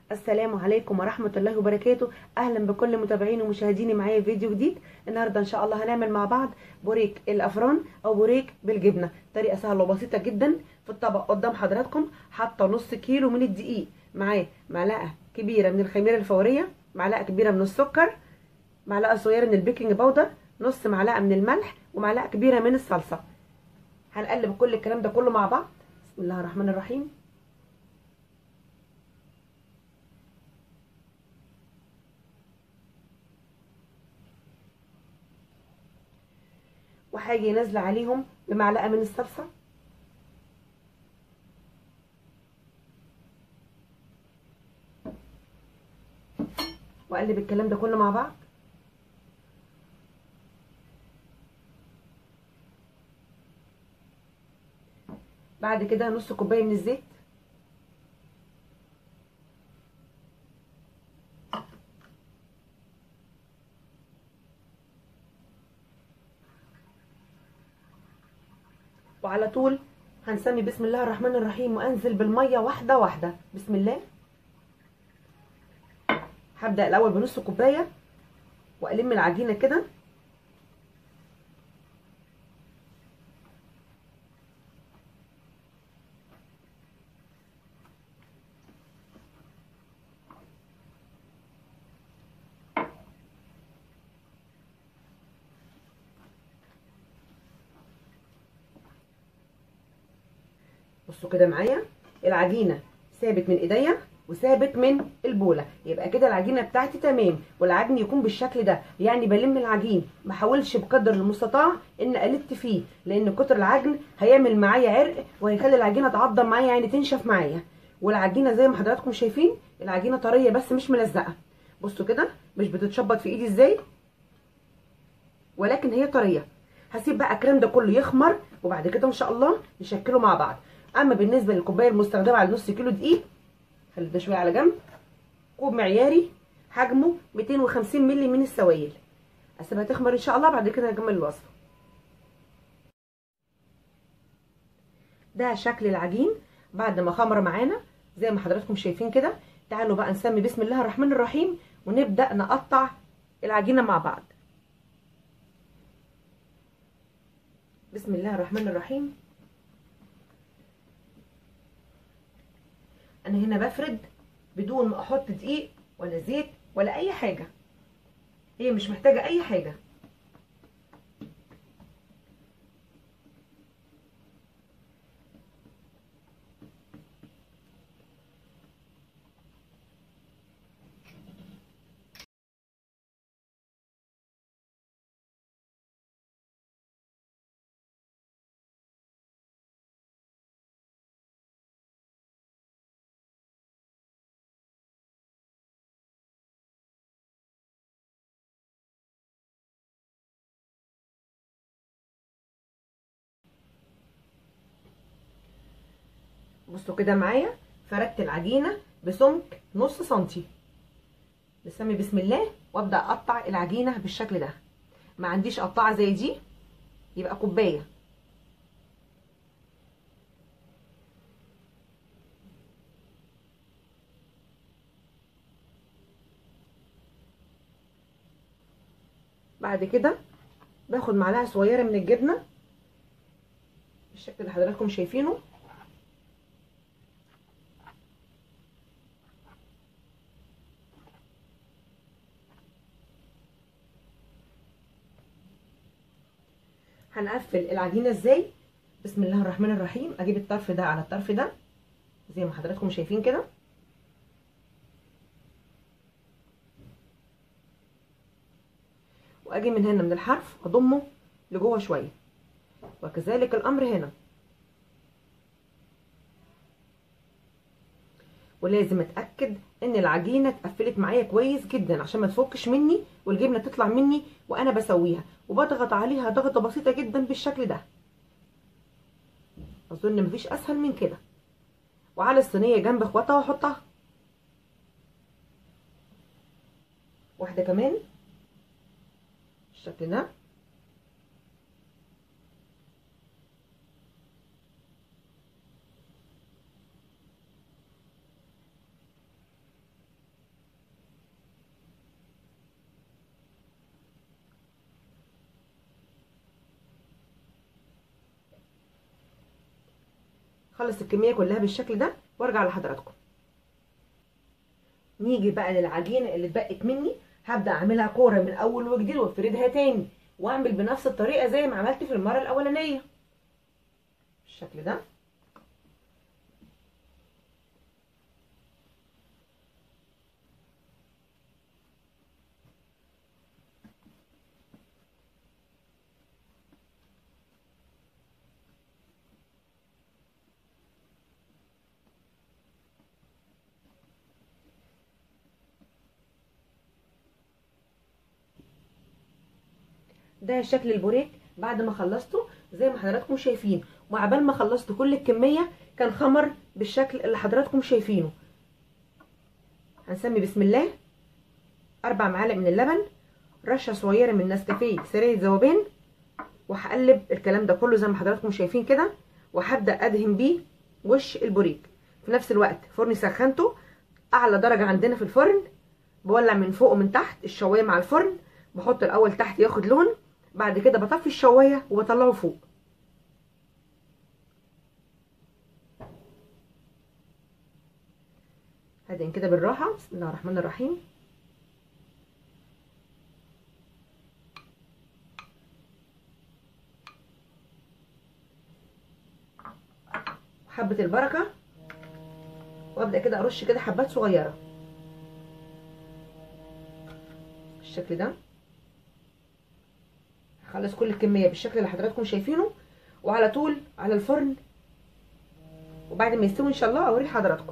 السلام عليكم ورحمة الله وبركاته أهلا بكل متابعين ومشاهديني معايا في فيديو جديد النهاردة إن شاء الله هنعمل مع بعض بوريك الأفران أو بوريك بالجبنة طريقة سهلة وبسيطة جدا في الطبق قدام حضراتكم حاطة نص كيلو من الدقيق معاه معلقة كبيرة من الخميرة الفورية معلقة كبيرة من السكر معلقة صغيرة من البيكنج باودر نص معلقة من الملح ومعلقة كبيرة من الصلصة هنقلب كل الكلام ده كله مع بعض بسم الله الرحمن الرحيم وهاجي نازله عليهم بمعلقه من الصلصه واقلب الكلام ده كله مع بعض بعد كده نص كوبايه من الزيت وعلى طول هنسمي بسم الله الرحمن الرحيم وانزل بالميه واحده واحده بسم الله هبدا الاول بنص كوبايه والم العجينه كده بصوا كده معايا العجينه ثابت من ايديا وثابت من البوله يبقى كده العجينه بتاعتي تمام والعجن يكون بالشكل ده يعني بلم العجين ما احاولش بقدر المستطاع ان الت فيه لان كتر العجن هيعمل معايا عرق وهيخلي العجينه تعضم معايا يعني تنشف معايا والعجينه زي ما حضراتكم شايفين العجينه طريه بس مش ملزقه بصوا كده مش بتتشبط في ايدي ازاي ولكن هي طريه هسيب بقى الكلام ده كله يخمر وبعد كده ان شاء الله نشكله مع بعض اما بالنسبه للكوبايه المستخدمه على نص كيلو دقيق خلي ده شويه على جنب كوب معياري حجمه 250 مللي من السوائل اسيبها تخمر ان شاء الله بعد كده هكمل الوصفه ده شكل العجين بعد ما خمر معانا زي ما حضراتكم شايفين كده تعالوا بقى نسمي بسم الله الرحمن الرحيم ونبدا نقطع العجينه مع بعض بسم الله الرحمن الرحيم انا هنا بفرد بدون ما احط دقيق ولا زيت ولا اي حاجه هي مش محتاجه اي حاجه بصوا كده معايا فردت العجينه بسمك نص سنتي بسمي بسم الله وابدا اقطع العجينه بالشكل ده ما عنديش قطاعه زي دي يبقى كوبايه بعد كده باخد معلقه صغيره من الجبنه بالشكل اللي حضراتكم شايفينه هنقفل العجينه ازاي بسم الله الرحمن الرحيم اجيب الطرف ده على الطرف ده زي ما حضراتكم شايفين كده واجي من هنا من الحرف اضمه لجوه شويه وكذلك الامر هنا ولازم اتاكد ان العجينه اتقفلت معايا كويس جدا عشان ما تفكش مني والجبنه تطلع مني وانا بسويها وبضغط عليها ضغطه بسيطه جدا بالشكل ده اظن مفيش اسهل من كده وعلى الصينيه جنب اخواتها واحطها واحده كمان بالشكل ده خلص الكميه كلها بالشكل ده وارجع لحضراتكم نيجي بقى للعجينه اللي اتبقت مني هبدا اعملها كوره من اول وجديد وافردها تاني واعمل بنفس الطريقه زي ما عملت في المره الاولانيه بالشكل ده ده شكل البوريك بعد ما خلصته زي ما حضراتكم شايفين وعبال ما خلصت كل الكميه كان خمر بالشكل اللي حضراتكم شايفينه هنسمي بسم الله اربع معالق من اللبن رشه صغيره من نسكافيه سريع ذوبان وهقلب الكلام ده كله زي ما حضراتكم شايفين كده وهبدا ادهن بيه وش البوريك في نفس الوقت فرني سخنته اعلى درجه عندنا في الفرن بولع من فوق ومن تحت الشوايه مع الفرن بحط الاول تحت ياخد لون بعد كده بطفي الشوايه وبطلعه فوق هدين كده بالراحه بسم الله الرحمن الرحيم حبه البركه وابدا كده ارش كده حبات صغيره بالشكل ده هخلص كل الكميه بالشكل اللي حضراتكم شايفينه وعلى طول على الفرن وبعد ما يستوي ان شاء الله اوري لحضراتكم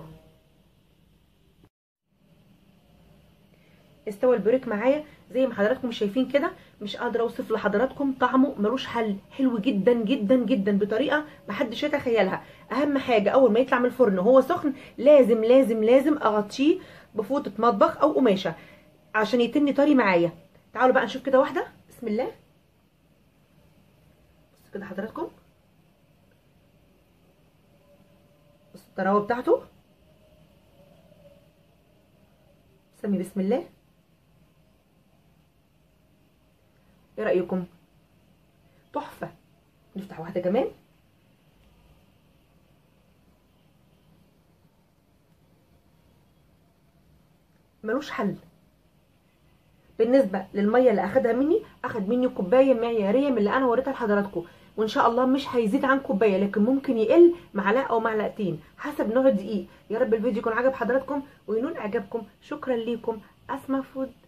استوى البوريك معايا زي ما حضراتكم شايفين كده مش قادره اوصف لحضراتكم طعمه ملوش حل حلو جدا جدا جدا بطريقه محدش يتخيلها اهم حاجه اول ما يطلع من الفرن وهو سخن لازم لازم لازم اغطيه بفوطه مطبخ او قماشه عشان يتني طري معايا تعالوا بقى نشوف كده واحده بسم الله بصوا كده حضراتكم بصوا الطراوه بتاعته سمي بسم الله ايه رايكم تحفه نفتح واحده كمان ملوش حل بالنسبه للميه اللي اخدها مني اخد مني كوبايه معياريه من اللي انا وريتها لحضراتكم وان شاء الله مش هيزيد عن كوبايه لكن ممكن يقل معلقه او معلقتين حسب نوع الدقيق يا رب الفيديو يكون عجب حضراتكم وينول اعجابكم شكرا ليكم اسماء فود